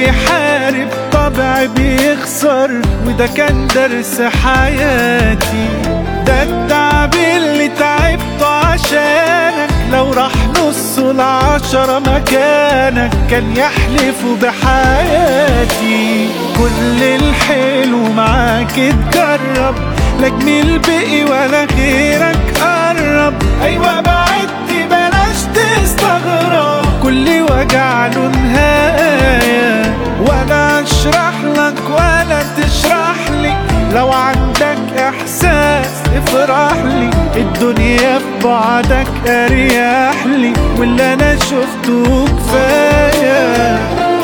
بيحارب طبع بيخسر وده كان درس حياتي ده التعب اللي تعبته عشانك لو راح نص العشرة مكانك كان يحلف بحياتي كل الحلو معاك اتجرب لا جميل بقي ولا غيرك قرب ايوه بعدت بلاش تستغرب كل وجع له نهاية ولا اشرح لك ولا تشرح لي لو عندك احساس افرح لي الدنيا في بعدك اريح لي واللي انا شفته كفايه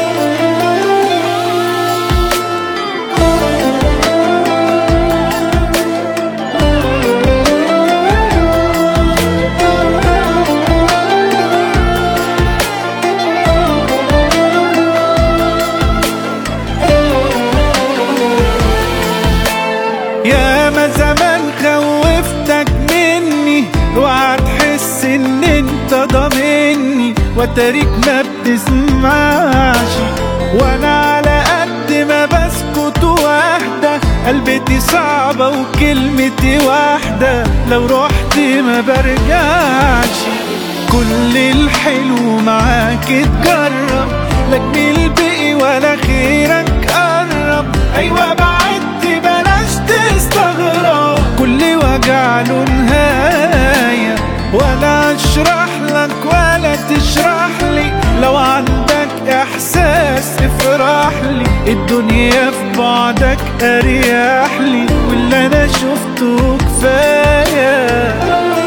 يا ما زمان خوفتك مني وهتحس ان انت ضامني وتاريك ما بتسمعش وانا على قد ما بسكت واحدة قلبتي صعبة وكلمتي واحدة لو رحت ما برجعش كل الحلو معاك اتجرب لا جميل بقي ولا خيرك قرب ايوه بعدت بلاش تستغرب كل وجع له نهاية ولا اشرح لك ولا تشرح لي لو عندك احساس افرح لي الدنيا في بعدك اريح لي واللي انا شفته كفايه